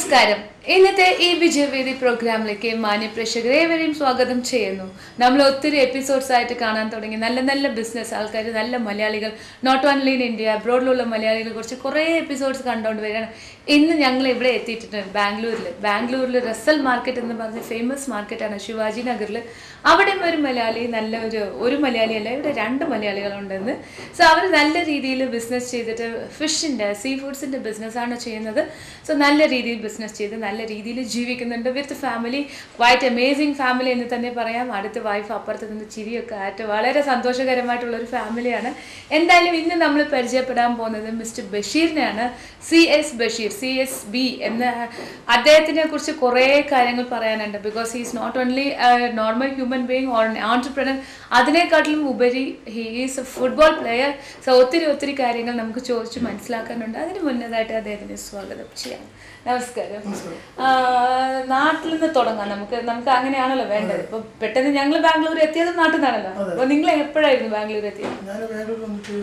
നമസ്കാരം ഇന്നത്തെ ഈ വിജയവേദി പ്രോഗ്രാമിലേക്ക് മാന്യ പ്രേക്ഷകരെ ഏവരെയും സ്വാഗതം ചെയ്യുന്നു നമ്മൾ ഒത്തിരി എപ്പിസോഡ്സ് ആയിട്ട് കാണാൻ തുടങ്ങി നല്ല നല്ല ബിസിനസ് ആൾക്കാർ നല്ല മലയാളികൾ നോട്ട് ഓൺലി ഇൻ ഇന്ത്യ അബ്രോഡിലുള്ള മലയാളികളെ കുറിച്ച് കുറേ എപ്പിസോഡ്സ് കണ്ടുകൊണ്ട് വരികയാണ് ഇന്ന് ഞങ്ങൾ ഇവിടെ എത്തിയിട്ടുണ്ട് ബാംഗ്ലൂരിൽ ബാംഗ്ലൂരിൽ റസൽ മാർക്കറ്റ് എന്ന് പറഞ്ഞ ഫേമസ് മാർക്കറ്റാണ് ശിവാജി നഗറിൽ അവിടെയും ഒരു മലയാളി നല്ല ഒരു ഒരു മലയാളിയല്ല ഇവിടെ രണ്ട് മലയാളികളുണ്ടെന്ന് സോ അവർ നല്ല രീതിയിൽ ബിസിനസ് ചെയ്തിട്ട് ഫിഷിൻ്റെ സീ ഫുഡ്സിൻ്റെ ബിസിനസ്സാണ് ചെയ്യുന്നത് സോ നല്ല രീതിയിൽ ബിസിനസ് ചെയ്ത് നല്ല രീതിയിൽ ജീവിക്കുന്നുണ്ട് with family quite amazing family എന്ന് തന്നെ പറയാം അടുത്ത വൈഫ് അപ്പുറത്ത് നിന്ന് ചിരിയൊക്കെ ആയിട്ട് വളരെ സന്തോഷകരമായിട്ടുള്ള ഒരു ഫാമിലിയാണ് എന്തായാലും ഇന്ന് നമ്മൾ പരിചയപ്പെടാൻ പോകുന്നത് മിസ്റ്റർ ബഷീറിനെയാണ് C S Basheer C S B എന്ന അദ്ദേഹത്തിനെ കുറിച്ച് കുറേ കാര്യങ്ങൾ പറയാനുണ്ട് because he is not only normal human being or entrepreneur അതിനേക്കാട്ടിലും ഉപരി he is a football player so ഒത്തിരി ഒത്തിരി കാര്യങ്ങൾ നമുക്ക് ചോദിച്ച് മനസ്സിലാക്കാനുണ്ട് അതിന് മുന്നതായിട്ട് അദ്ദേഹത്തിന് സ്വാഗതം ചെയ്യാം നമസ്കാരം ആ, നാട്ടിൽ നിന്ന് തുടങ്ങാം നമുക്ക് നമുക്ക് അങ്ങനെയാണല്ലോ വേണ്ടത് ഇപ്പൊ പെട്ടെന്ന് ഞങ്ങൾ ബാംഗ്ലൂർ എത്തിയത് നാട്ടിൽ നിന്നാണല്ലോ അപ്പൊ നിങ്ങൾ എപ്പോഴായിരുന്നു ബാംഗ്ലൂർ എത്തിയത് ഞാൻ ബാംഗ്ലൂർ വന്നിട്ട്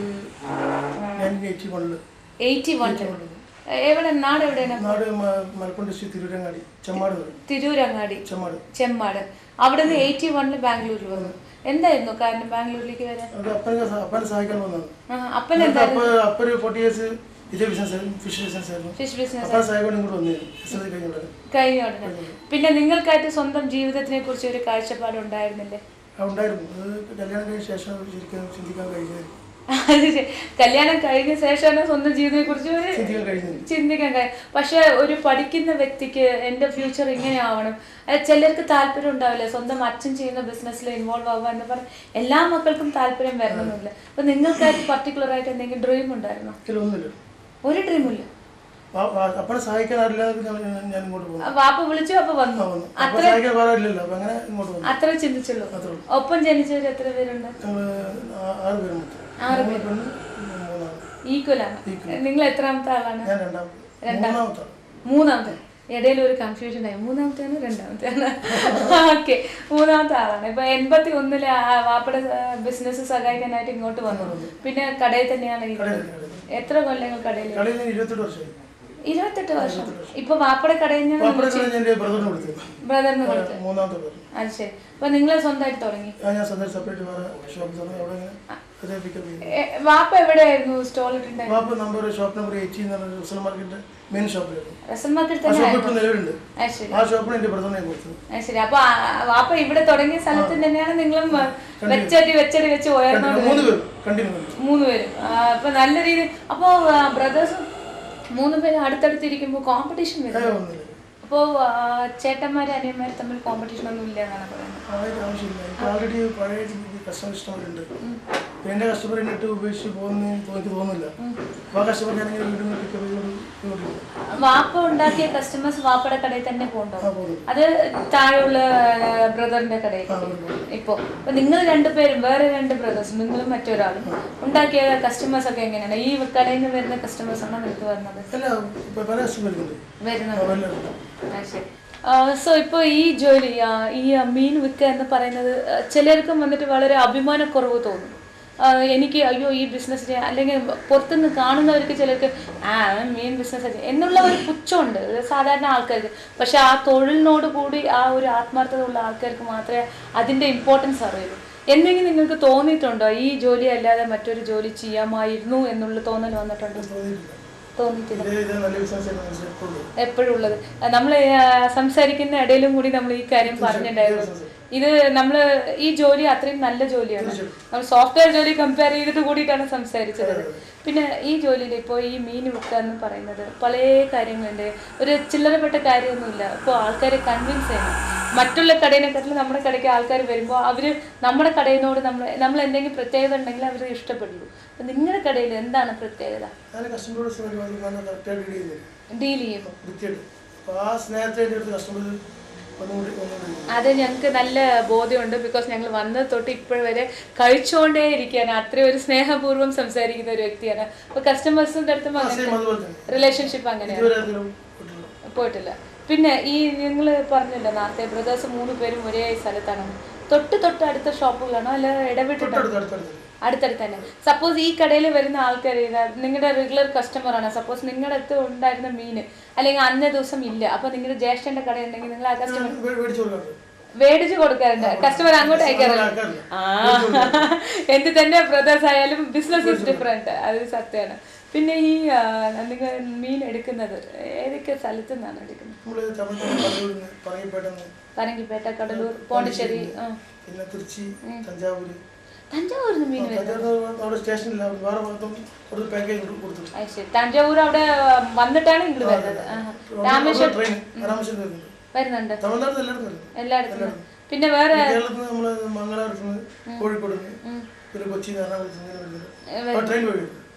നയൻറ്റീൻ എയ്റ്റി വണ്ണില് എയ്റ്റി വൺ എവിടെ നാട് എവിടെയാണ് നാട് മ- മലപ്പുറം ഡിസ്ട്രിക്ട് തിരൂരങ്ങാടി ചെമ്മാട് പറയും. തിരൂരങ്ങാടി ചെമ്മാട് ചെമ്മാട് അവിടെ നിന്ന് എയ്റ്റി വണ്ണിൽ ബാംഗ്ലൂരിൽ വന്നു എന്തായിരുന്നു കാരണം ബാംഗ്ലൂരിലേക്ക് വരാൻ അത് അപ്പനെ സഹ- അപ്പനെ സഹായിക്കാൻ വന്നതാണ് ആ, അപ്പൻ എന്നിട്ട് അപ്പ അപ്പൊരു ഫോർട്ടി ഇയേഴ്സ് ഇതേ ബിസിനസ് ആയിരുന്നു ഫിഷ് ബിസിനസ് ആയിരുന്നു ഫിഷ് ബിസിനസ് അപ്പനെ സഹായിക്കാൻ ഇങ്ങോട്ട് വന്നിരുന്നു എസ് എൽ കഴിഞ്ഞുള്ളത് കഴിഞ്ഞ ഉടനെ പിന്നെ നിങ്ങൾക്കായിട്ട് സ്വന്തം ജീവിതത്തിനെ കുറിച്ച് ഒരു കാഴ്ചപ്പാട് ഉണ്ടായിരുന്നില്ലേ ഉണ്ടായിരുന്നു അത് കല്യാണം കഴിഞ്ഞ ശേഷം ശരിക്കും ചിന്തിക്കാൻ കഴിഞ്ഞത് അത് ശരി. കല്യാണം കഴിഞ്ഞ ശേഷമാണ് സ്വന്തം ജീവിതത്തെ കുറിച്ച് ഒരു ചിന്തിക്കാൻ കഴിഞ്ഞത് ചിന്തിക്കാൻ കഴിയും പക്ഷെ ഒരു പഠിക്കുന്ന വ്യക്തിക്ക് എൻ്റെ ഫ്യൂച്ചർ ഇങ്ങനെ ആവണം അത് ചിലർക്ക് താല്പര്യം ഉണ്ടാവില്ല സ്വന്തം അച്ഛൻ ചെയ്യുന്ന ബിസിനസ്സിൽ ഇൻവോൾവ് ആവുക എന്ന് പറഞ്ഞ് എല്ലാ മക്കൾക്കും താല്പര്യം വരണമെന്നില്ല അപ്പൊ നിങ്ങൾക്കായിട്ട് പർട്ടിക്കുലർ ആയിട്ട് എന്തെങ്കിലും ഡ്രീം ഉണ്ടായിരുന്നോ ഇതിലൊന്നുമില്ല ഒരു ഡ്രീമില്ല ആ- ആ- അപ്പനെ സഹായിക്കാൻ അറിയില്ലാതെ ഞാൻ ഞാൻ ഇങ്ങോട്ട് പോകുന്നു വാപ്പ വിളിച്ചു അപ്പൊ വന്നു ആ, വന്നു. അപ്പനെ സഹായിക്കാൻ വേറെ ഇല്ലല്ലോ അപ്പൊ അങ്ങനെ ഇങ്ങോട്ട് വന്നു അത്ര ചിന്തിച്ചുള്ളൂ അത്രേ ഉള്ളൂ. ഒപ്പം ജനിച്ചവർ എത്ര പേരുണ്ട് ഞങ്ങള് ആ- ആറ് പേര് മൊത്തം ആറ് മൂന്ന് പെണ്ണ് മൂന്നാണ് ഈക്വലാണ് നിങ്ങൾ എത്രാമത്തെ ആളാണ് ഞാൻ രണ്ടാമത്തെ മൂന്നാമത്തെ മൂന്നാമത്തെ ഇടയിൽ ഒരു കൺഫ്യൂഷൻ ആയി മൂന്നാമത്തെയാണ് രണ്ടാമത്തെയാണ് ഓക്കെ മൂന്നാമത്തെ ആളാണ് ഇപ്പൊ എൺപത്തി ഒന്നില് വാപ്പയുടെ ബിസിനസ് സഹായിക്കാനായിട്ട് ഇങ്ങോട്ട് വന്നു പിന്നെ കടയിൽ തന്നെയാണ് ഇരിക്കുന്നത് എത്ര കൊല്ലങ്ങൾ കടയിൽ കളിയിൽ ഞാൻ ഇരുപത്തെട്ട് വർഷമായി ഇരുപത്തെട്ട് വർഷം ഇപ്പൊ വാപ്പയുടെ കടയിൽ ഞാൻ പാപ്പടെ കളി ഞാൻ എൻ്റെ ബ്രദറിന് കൊടുത്തത് ബ്രദറിന് കൊടുത്തു മൂന്നാമത്തെ പേര് അത് ശരി അപ്പൊ നിങ്ങൾ സ്വന്തമായിട്ട് തുടങ്ങി ആ ഞാൻ സ്വന്തം സെപ്പറേറ്റ് വേറെ ഷോപ്പ് തുറന്ന് അവിടെ ഇങ്ങനെ അതേ പിക്കപ്പ് ചെയ്തു എ, വാപ്പ എവിടെയായിരുന്നു സ്റ്റോൾ ഇട്ടുണ്ടായിരുന്നു പാപ്പ നമ്പർ ഷോപ്പ് നമ്പർ എയ്റ്റീൻ എന്ന് പറഞ്ഞ റിസൽ മാർക്കറ്റിന്റെ മെയിൻ ഷോപ്പിലായിരുന്നു റസൽ മാർക്കറ്റ് ആ തന്നെ ഷോപ്പ് ഇപ്പോൾ നിലവിലുണ്ട് അത് ശരി ആ ഷോപ്പിന് എൻ്റെ ബ്രദറിനെ കൊടുത്തത് അത് ശരി അപ്പൊ ആ- വാപ്പ ഇവിടെ തുടങ്ങിയ സ്ഥലത്ത് തന്നെയാണ് നിങ്ങളും വെച്ചടി വെച്ചടി വെച്ച് ഉയർന്നോണ്ട് മൂന്ന് പേരും കണ്ടിന്യൂ മൂന്ന് പേരും ആ, അപ്പൊ നല്ല രീതി അപ്പോ ബ്രദേഴ്സ് മൂന്ന് പേരും അടുത്തടുത്തിരിക്കുമ്പോ കോമ്പറ്റീഷൻ വരും ഒന്നുമില്ല അപ്പോ ആ, ചേട്ടന്മാരും അനിയന്മാരും തമ്മിൽ കോമ്പറ്റീഷൻ ഒന്നും ഇല്ല എന്നാണ് പറയുന്നത് അതിന്റെ ആവശ്യമില്ല എനിക്ക് ഓൾറെഡി പഴയ കസ്റ്റമർ ഇഷ്ടംപോലുണ്ട് പിന്നെ എൻ്റെ കസ്റ്റമർ എന്നിട്ട് ഉപേക്ഷിച്ച് പോകുന്ന എനിക്ക് തോന്നുന്നില്ല അപ്പോൾ ആ കസ്റ്റമർ ഞാനിങ്ങനെ വീണ്ടും പിക്കപ്പ് ചെയ്തുകൊണ്ട് വാപ്പ ഉണ്ടാക്കിയ കസ്റ്റമേഴ്സ് വാപ്പയുടെ കടയിൽ തന്നെ പോകണ്ടോ ആ പോകുന്നു അത് താഴെയുള്ള ബ്രദറിന്റെ കടയിൽ ഇപ്പോ അപ്പൊ നിങ്ങൾ രണ്ടുപേരും വേറെ രണ്ട് ബ്രദേഴ്സും നിങ്ങളും മറ്റൊരാളും ഉണ്ടാക്കിയ കസ്റ്റമേഴ്സ് ഒക്കെ എങ്ങനെയാണ് ഈ കടയിൽ നിന്ന് വരുന്ന കസ്റ്റമേഴ്സ് ആണോ നിങ്ങൾക്ക് വരുന്നത് അല്ല ഇപ്പൊ പല കസ്റ്റമർ വരുന്നത് വരുന്നുണ്ട് ആ, ശരി സോ ഇപ്പോൾ ഈ ജോലി ആ, ഈ ആ, മീൻ വിൽക്കുക എന്ന് പറയുന്നത് ആ, ചിലർക്കും വന്നിട്ട് വളരെ അഭിമാനക്കുറവ് തോന്നും ആ, എനിക്ക് അയ്യോ ഈ ബിസിനസ് അല്ലെങ്കിൽ പുറത്തുനിന്ന് കാണുന്നവർക്ക് ചിലർക്ക് ആ അവൻ മീൻ ബിസിനസ് എന്നുള്ള ഒരു പുച്ഛമുണ്ട് ഇത് സാധാരണ ആൾക്കാർക്ക് പക്ഷെ ആ തൊഴിലിനോട് കൂടി ആ ഒരു ആത്മാർത്ഥത ഉള്ള ആൾക്കാർക്ക് മാത്രമേ അതിൻ്റെ ഇമ്പോർട്ടൻസ് അറിയൂ എന്തെങ്കിലും നിങ്ങൾക്ക് തോന്നിയിട്ടുണ്ടോ ഈ ജോലി അല്ലാതെ മറ്റൊരു ജോലി ചെയ്യാമായിരുന്നു എന്നുള്ള തോന്നൽ വന്നിട്ടുണ്ടോ തോന്നിയിട്ടില്ല തോന്നിയിട്ടില്ല ഇത് ഇത് നല്ല ബിസിനസ് ആയിട്ട് മനസ്സിലാക്കുള്ളൂ എപ്പോഴും ഉള്ളത് നമ്മൾ സംസാരിക്കുന്ന ഇടയിലും കൂടി നമ്മൾ ഈ കാര്യം പറഞ്ഞിട്ടുണ്ടായിരുന്നു ഇത് നമ്മൾ ഈ ജോലി അത്രയും നല്ല ജോലിയാണ് നമ്മൾ സോഫ്റ്റ്വെയർ ജോലി കമ്പയർ ചെയ്തിട്ട് കൂടിയിട്ടാണ് സംസാരിച്ചത് പിന്നെ ഈ ജോലിയിൽ ഇപ്പോൾ ഈ മീൻ വിൽക്കുക എന്ന് പറയുന്നത് പല കാര്യങ്ങളുണ്ട് ഒരു ചില്ലറപ്പെട്ട കാര്യമൊന്നുമില്ല ഇപ്പോൾ ആൾക്കാരെ കൺവിൻസ് ചെയ്യണം മറ്റുള്ള കടയിനെക്കാട്ടിലും നമ്മുടെ കടയ്ക്ക് ആൾക്കാർ വരുമ്പോൾ അവർ നമ്മുടെ കടയിനോട് നമ്മൾ നമ്മൾ എന്തെങ്കിലും പ്രത്യേകത ഉണ്ടെങ്കിൽ അവർ ഇഷ്ടപ്പെടുള്ളൂ അപ്പം നിങ്ങളുടെ കടയിൽ എന്താണ് പ്രത്യേകത ഞാൻ കസ്റ്റമറോട് നല്ല കറക്റ്റായിട്ട് ഡീൽ ചെയ്യുന്നത് ഡീൽ ചെയ്യുമ്പോൾ വൃത്തിയായിട്ട് അപ്പോൾ ആ സ്നേഹത്തെ എൻ്റെ അടുത്ത് കസ്റ്റമർ ഒന്നുകൂടി ഒന്നുകൂടി അത് ഞങ്ങൾക്ക് നല്ല ബോധ്യമുണ്ട് ബിക്കോസ് ഞങ്ങൾ വന്നത് തൊട്ട് ഇപ്പോഴും വരെ കഴിച്ചുകൊണ്ടേ ഇരിക്കുകയാണ് അത്രയും ഒരു സ്നേഹപൂർവ്വം സംസാരിക്കുന്ന ഒരു വ്യക്തിയാണ് അപ്പോൾ കസ്റ്റമേഴ്സിൻ്റെ അടുത്തും സെയിം അതുപോലെ തന്നെ റിലേഷൻഷിപ്പ് അങ്ങനെയാണ് ഇതുവരെ അതിലും വിട്ടിട്ടില്ല പോയിട്ടില്ല പിന്നെ ഈ നിങ്ങൾ പറഞ്ഞല്ലോ നേരത്തെ ബ്രദേഴ്സ് മൂന്ന് പേരും ഒരേ സ്ഥലത്താണ് തൊട്ട് തൊട്ട് അടുത്ത ഷോപ്പുകളാണോ അല്ല ഇടവിട്ടിട്ടാണോ അടുത്ത് അടുത്തടുത്ത് അടുത്തടുത്ത് തന്നെ സപ്പോസ് ഈ കടയിൽ വരുന്ന ആൾക്കാർ നിങ്ങളുടെ റെഗുലർ കസ്റ്റമർ ആണ് സപ്പോസ് നിങ്ങളുടെ അടുത്ത് ഉണ്ടായിരുന്ന മീൻ അല്ലെങ്കിൽ അന്നേ ദിവസം ഇല്ല അപ്പൊ നിങ്ങളുടെ ജ്യേഷ്ഠന്റെ കട ഉണ്ടെങ്കിൽ നിങ്ങൾ ആ കസ്റ്റമർ വേ- മേടിച്ചു കൊടുക്കാറുണ്ട് മേടിച്ചു കൊടുക്കാറുണ്ട് കസ്റ്റമർ അങ്ങോട്ട് അയക്കാറില്ല ആക്കാറില്ല. ആ എന്ത് തന്നെ ബ്രദേഴ്സ് ആയാലും ബിസിനസ് ഇസ് ഡിഫറെന്റ് അത് സത്യമാണ് പിന്നെ ഈ നിങ്ങൾ മീൻ എടുക്കുന്നത് ഏതൊക്കെ സ്ഥലത്തു നിന്നാണ് എടുക്കുന്നത് നമ്മള് തമിഴ്നാട് പറയൂരിന്ന് പറയപ്പെട്ടെന്ന് പറങ്കിപ്പേട്ട കടലൂർ പോണ്ടിച്ചേരി ആ. പിന്നെ തിരുച്ചി തഞ്ചാവൂര് തഞ്ചാവൂരിൽ നിന്ന് മീൻ വരുന്നത് തഞ്ചാവൂർ അവിടെ സ്റ്റേഷനില്ല വേറെ ഭാഗത്തും ഒരു പാക്കേജ് കൊടുത്തു അത് ശരി തഞ്ചാവൂർ അവിടെ വന്നിട്ടാണ് ഇങ്ങോട്ട് വരുന്നത് ആ. രാമേശ്വരം ട്രെയിൻ രാമേശ്വരം വരുന്നുണ്ട് വരുന്നുണ്ട് തമിഴ്നാട്ടിൽ എല്ലായിടത്തും വരുന്നു എല്ലായിടത്തും നിന്ന്. പിന്നെ വേറെ കേരളത്തിൽ നിന്ന് നമ്മള് മംഗലാപുരത്ത് നിന്ന് കോഴിക്കോട് നിന്ന് പിന്നെ കൊച്ചി എറണാകുളത്ത് നിന്ന് ഇങ്ങനെ വരുന്നത് ട്രെയിൻ വഴി വരുന്നു